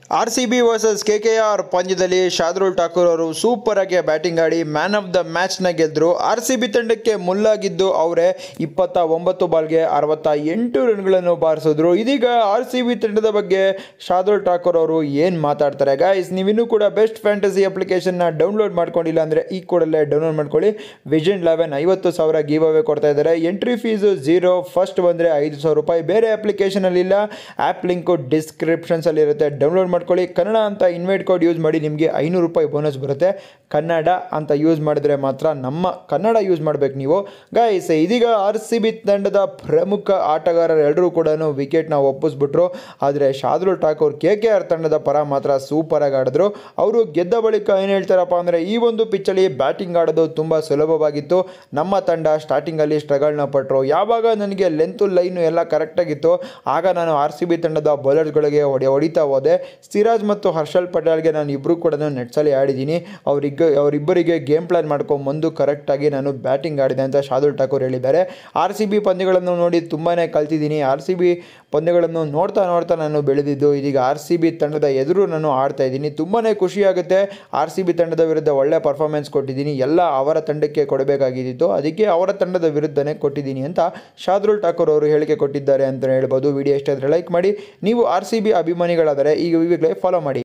R C B versus K K R ಪಂದ್ಯದಲ್ಲಿ ಶಾದ್ರುಲ್ ಠಾಕೂರ್ ಅವರು super ಆಗಿ ಬ್ಯಾಟಿಂಗ್ ಆಡಿ ಮ್ಯಾನ್ ಆಫ್ ದ ಮ್ಯಾಚ್ನ ಗೆದ್ದರು ಆರ್ ಸಿ ಬಿ ತಂಡಕ್ಕೆ ಮುಲ್ಲಾಗಿದ್ದು ಅವರೇ ಇಪ್ಪತ್ತ ಒಂಬತ್ತು ಬಾಲ್ಗೆ ಅರವತ್ತ ಎಂಟು ರನ್ಗಳನ್ನು ಬಾರಿಸಿದ್ರು ಇದೀಗ ಆರ್ ಸಿ ಬಿ ತಂಡದ ಬಗ್ಗೆ ಶಾದ್ರುಲ್ ಠಾಕೂರ್ ಅವರು ಏನು ಮಾತಾಡ್ತಾರೆ ಗಾಯ್ಸ್ ನೀವಿನ್ನೂ ಕೂಡ ಬೆಸ್ಟ್ ಫ್ಯಾಂಟಸಿ ಅಪ್ಲಿಕೇಶನ್ನ ಡೌನ್ಲೋಡ್ ಮಾಡ್ಕೊಂಡಿಲ್ಲ ಅಂದರೆ ಈ ಕೂಡಲೇ ಡೌನ್ಲೋಡ್ ಮಾಡ್ಕೊಳ್ಳಿ ವಿಷನ್ ಲೆವೆನ್ ಐವತ್ತು ಸಾವಿರ ಗಿವ್ ಅವೇ ಕೊಡ್ತಾ ಇದ್ದಾರೆ ಎಂಟ್ರಿ ಫೀಸು ಝೀರೋ ಫಸ್ಟ್ ಬಂದರೆ ಐದು ಸಾವಿರ ರೂಪಾಯಿ ಬೇರೆ ಅಪ್ಲಿಕೇಶನಲ್ಲಿ ಇಲ್ಲ ಆ್ಯಪ್ ಲಿಂಕು ಡಿಸ್ಕ್ರಿಪ್ಷನ್ಸಲ್ಲಿ ಇರುತ್ತೆ ಡೌನ್ಲೋಡ್ ಮಾಡ್ಕೊಳ್ಳಿ ಕನ್ನಡ ಅಂತ ಇನ್ವೈಟ್ ಕೋಡ್ ಯೂಸ್ ಮಾಡಿ ನಿಮಗೆ ಐನೂರು ರೂಪಾಯಿ ಬೋನಸ್ ಬರುತ್ತೆ ಕನ್ನಡ ಅಂತ ಯೂಸ್ ಮಾಡಿದ್ರೆ ಮಾತ್ರ ನಮ್ಮ ಕನ್ನಡ ಯೂಸ್ ಮಾಡಬೇಕು ನೀವು ಗಾಯ್ಸ್ ಇದೀಗ ಆರ್ ಸಿ ಬಿ ತಂಡದ ಪ್ರಮುಖ ಆಟಗಾರರು ಎಲ್ಲರೂ ಕೂಡ ವಿಕೆಟ್ನ ಒಪ್ಪಿಸ್ಬಿಟ್ರು ಆದರೆ Shardul Thakur K K R ತಂಡದ ಪರ ಮಾತ್ರ ಸೂಪರಾಗಿ ಆಡಿದ್ರು ಅವರು ಗೆದ್ದ ಬಳಿಕ ಏನು ಹೇಳ್ತಾರಪ್ಪ ಅಂದರೆ ಈ ಒಂದು ಪಿಚ್ಚಲ್ಲಿ ಬ್ಯಾಟಿಂಗ್ ಆಡೋದು ತುಂಬ ಸುಲಭವಾಗಿತ್ತು ನಮ್ಮ ತಂಡ ಸ್ಟಾರ್ಟಿಂಗಲ್ಲಿ ಸ್ಟ್ರಗಲ್ನ ಪಟ್ಟರು ಯಾವಾಗ ನನಗೆ ಲೆಂತು ಲೈನು ಎಲ್ಲ ಕರೆಕ್ಟಾಗಿತ್ತು ಆಗ ನಾನು ಆರ್ ಸಿ ಬಿ ತಂಡದ ಬೌಲರ್ಸ್ಗಳಿಗೆ ಹೊಡೆ ಹೊಡಿತಾ ಹೋದೆ ಸಿರಾಜ್ ಮತ್ತು ಹರ್ಷಲ್ ಪಟೇಲ್ಗೆ ನಾನು ಇಬ್ಬರು ಕೂಡ ನೆಟ್ಸಲ್ಲಿ ಆಡಿದ್ದೀನಿ ಅವರಿಗ ಅವರಿಬ್ಬರಿಗೆ ಗೇಮ್ ಪ್ಲಾನ್ ಮಾಡ್ಕೊಂಬಂದು ಕರೆಕ್ಟಾಗಿ ನಾನು ಬ್ಯಾಟಿಂಗ್ ಆಡಿದೆ ಅಂತ ಶಾದುಲ್ ಠಾಕೂರ್ ಹೇಳಿದ್ದಾರೆ ಆರ್ ಸಿ ಬಿ ಪಂದ್ಯಗಳನ್ನು ನೋಡಿ ತುಂಬಾ ಕಲ್ತಿದ್ದೀನಿ ಆರ್ ಸಿ ಬಿ ಪಂದ್ಯಗಳನ್ನು ನೋಡ್ತಾ ನೋಡ್ತಾ ನಾನು ಬೆಳೆದಿದ್ದು ಇದೀಗ ಆರ್ ಸಿ ಬಿ ತಂಡದ ಎದುರು ನಾನು ಆಡ್ತಾ ಇದ್ದೀನಿ ತುಂಬಾ ಖುಷಿಯಾಗುತ್ತೆ ಆರ್ ಸಿ ಬಿ ತಂಡದ ವಿರುದ್ಧ ಒಳ್ಳೆ ಪರ್ಫಾರ್ಮೆನ್ಸ್ ಕೊಟ್ಟಿದ್ದೀನಿ ಎಲ್ಲ ಅವರ ತಂಡಕ್ಕೆ ಕೊಡಬೇಕಾಗಿದ್ದಿತ್ತು ಅದಕ್ಕೆ ಅವರ ತಂಡದ ವಿರುದ್ಧನೇ ಕೊಟ್ಟಿದ್ದೀನಿ ಅಂತ ಶಾದ್ರುಲ್ ಠಾಕೂರ್ ಅವರು ಹೇಳಿಕೆ ಕೊಟ್ಟಿದ್ದಾರೆ ಅಂತ ಹೇಳ್ಬೋದು ವಿಡಿಯೋ ಇಷ್ಟ ಆದರೆ ಲೈಕ್ ಮಾಡಿ ನೀವು ಆರ್ ಸಿ ಬಿ ಅಭಿಮಾನಿಗಳಾದರೆ ಈಗ ಈಗಲೇ ಫಾಲೋ ಮಾಡಿ